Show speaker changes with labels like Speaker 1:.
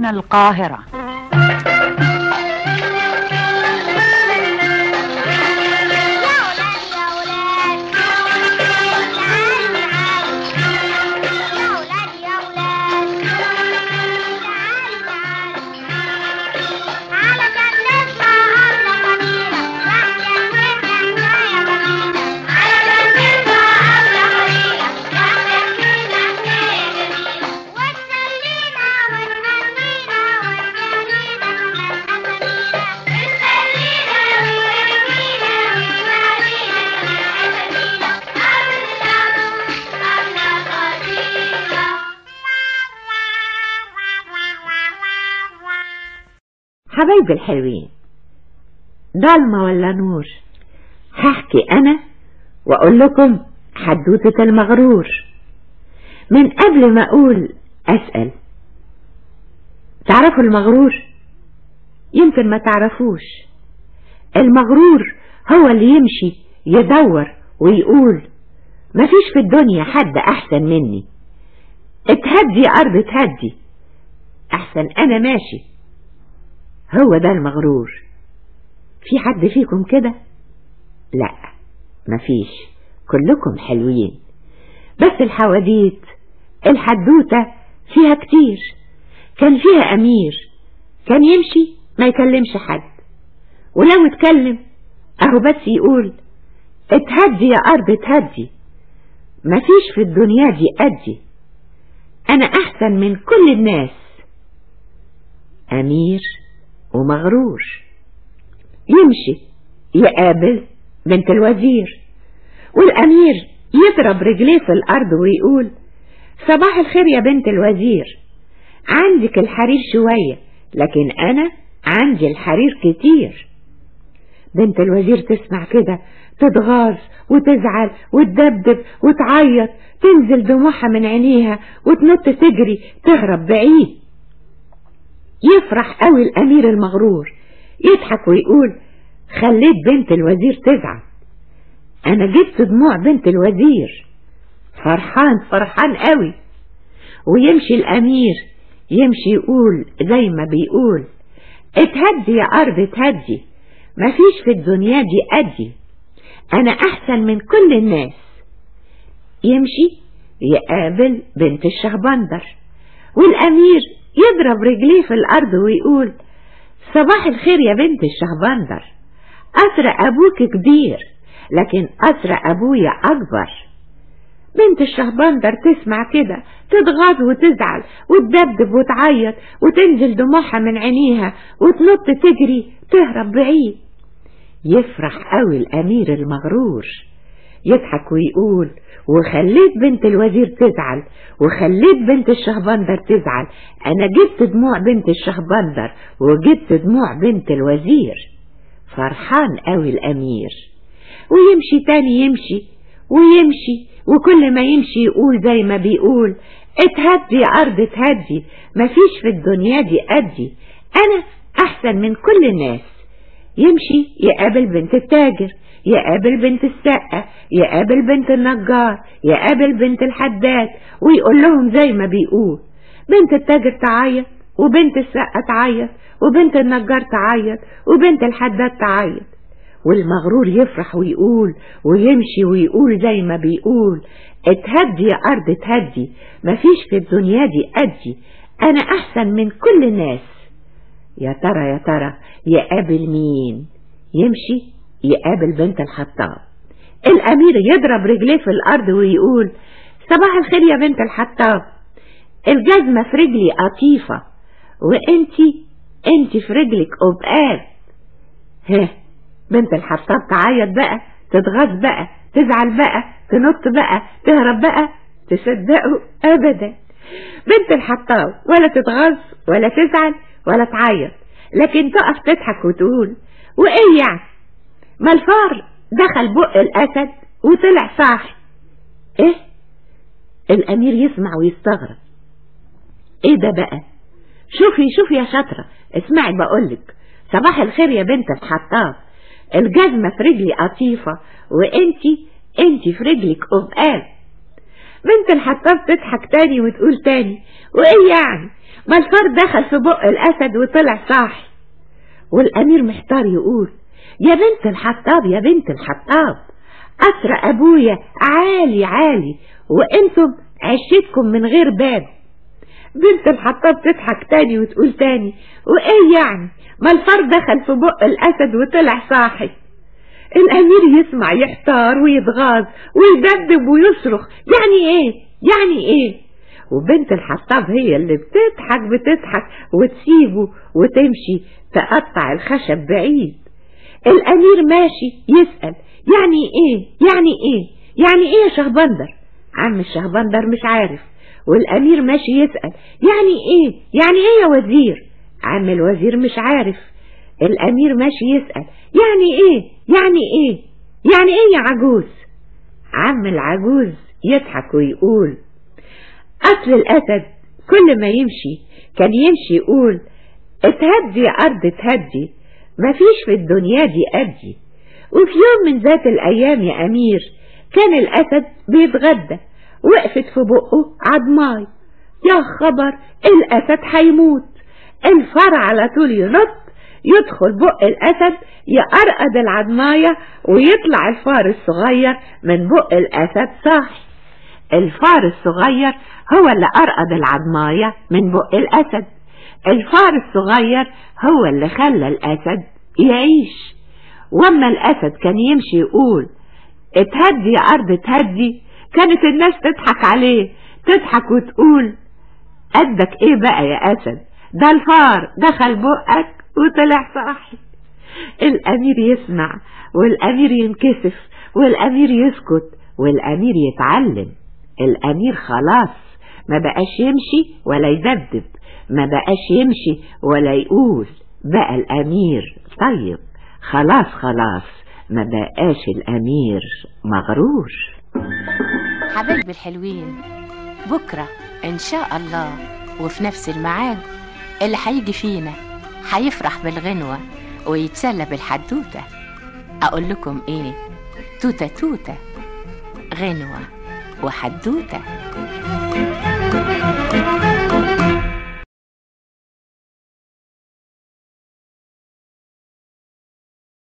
Speaker 1: القاهرة
Speaker 2: حبايبي الحلوين ضلمة ولا نور هحكي أنا وأقول لكم حدوتة المغرور من قبل ما أقول أسأل تعرفوا المغرور يمكن ما تعرفوش المغرور هو اللي يمشي يدور ويقول مفيش في الدنيا حد أحسن مني اتهدي يا أرض اتهدي أحسن أنا ماشي هو ده المغرور في حد فيكم كده لا مفيش كلكم حلوين بس الحواديت الحدوتة فيها كتير كان فيها أمير كان يمشي ما يكلمش حد ولو اتكلم أهو بس يقول اتهدي يا أرض اتهدي مفيش في الدنيا دي أدي أنا أحسن من كل الناس أمير ومغرور يمشي يقابل بنت الوزير والأمير يضرب رجليه في الأرض ويقول صباح الخير يا بنت الوزير عندك الحرير شوية لكن أنا عندي الحرير كتير بنت الوزير تسمع كده تتغاظ وتزعل وتدبدب وتعيط تنزل دموعها من عينيها وتنط تجري تهرب بعيد يفرح قوي الأمير المغرور يضحك ويقول خليت بنت الوزير تزعل أنا جبت دموع بنت الوزير فرحان فرحان قوي ويمشي الأمير يمشي يقول زي ما بيقول اتهدي يا أرض اتهدي مفيش في الدنيا دي أدي أنا أحسن من كل الناس يمشي يقابل بنت الشهبندر والأمير يضرب رجليه في الأرض ويقول صباح الخير يا بنت الشهبندر أسر أبوك كبير لكن أسر أبويا أكبر بنت الشهبندر تسمع كده تتغاظ وتزعل وتدبدب وتعيط وتنزل دموعها من عينيها وتنط تجري تهرب بعيد يفرح قوي الأمير المغرور يضحك ويقول وخليت بنت الوزير تزعل وخليت بنت الشهبندر تزعل أنا جبت دموع بنت الشهبندر وجبت دموع بنت الوزير فرحان قوي الأمير ويمشي تاني يمشي ويمشي وكل ما يمشي يقول زي ما بيقول اتهدي يا أرض اتهدي مفيش في الدنيا دي أدي أنا أحسن من كل الناس يمشي يقابل بنت التاجر يقابل بنت السقة يقابل بنت النجار يقابل بنت الحداد ويقول لهم زي ما بيقول بنت التاجر تعيط وبنت السقة تعيط وبنت النجار تعيط وبنت الحداد تعيط والمغرور يفرح ويقول ويمشي ويقول زي ما بيقول اتهدي يا أرض اتهدي مفيش في الدنيا دي أدي أنا أحسن من كل الناس يا ترى يا ترى يقابل مين يمشي يقابل بنت الحطاب الأمير يضرب رجليه في الأرض ويقول صباح الخير يا بنت الحطاب الجزمة في رجلي قطيفة وانتي انتي في رجلك قبقاب ها بنت الحطاب تعيط بقى تتغاظ بقى تزعل بقى تنط بقى تهرب بقى تصدقوا ابدا بنت الحطاب ولا تتغاظ ولا تزعل ولا تعيط لكن تقف تضحك وتقول وايه يعني ما الفار دخل بق الاسد وطلع صاحي ايه الامير يسمع ويستغرب ايه ده بقى شوفي شوفي يا شاطره اسمعي بقولك صباح الخير يا بنت الحطاب الجزمة في رجلي قطيفة وانتي انتي في رجلك قبقاب بنت الحطاب تضحك تاني وتقول تاني وايه يعني ما الفار دخل في بق الاسد وطلع صاحي والامير محتار يقول يا بنت الحطاب يا بنت الحطاب قصر ابويا عالي عالي وانتم عشتكم من غير باب بنت الحطاب تضحك تاني وتقول تاني وايه يعني ما الفار دخل في بق الاسد وطلع صاحي الامير يسمع يحتار ويتغاظ ويدبدب ويصرخ يعني ايه يعني ايه وبنت الحطاب هي اللي بتضحك بتضحك وتسيبه وتمشي تقطع الخشب بعيد الامير ماشي يسأل يعني ايه يعني ايه يعني ايه يا شهبندر عم الشهبندر مش عارف والامير ماشي يسأل يعني ايه يعني ايه يا وزير عم الوزير مش عارف الامير ماشي يسأل يعني ايه يعني ايه يعني ايه يا عجوز عم العجوز يضحك ويقول اصل الاسد كل ما يمشي كان يمشي يقول اتهدي يا ارض اتهدي مفيش في الدنيا دي قدي وفي يوم من ذات الايام يا امير كان الاسد بيتغدى وقفت في بقه عضماي يا خبر الاسد هيموت الفار على طول ينط يدخل بق الأسد يقرقد العضماية ويطلع الفار الصغير من بق الأسد صاحي الفار الصغير هو اللي قرقد العضماية من بق الأسد الفار الصغير هو اللي خلى الأسد يعيش واما الأسد كان يمشي يقول اتهدي يا أرض اتهدي كانت الناس تضحك عليه تضحك وتقول قدك ايه بقى يا أسد ده الفار دخل بقك وطلع صاحي الأمير يسمع والأمير ينكسف والأمير يسكت والأمير يتعلم الأمير خلاص ما بقاش يمشي ولا يدبدب ما بقاش يمشي ولا يقول بقى الأمير طيب خلاص خلاص ما بقاش الأمير مغرور
Speaker 1: حبايبي الحلوين بكرة إن شاء الله وفي نفس الميعاد اللي هيجي فينا هيفرح بالغنوة ويتسلى بالحدوتة أقول لكم إيه توتة توتة غنوة وحدوتة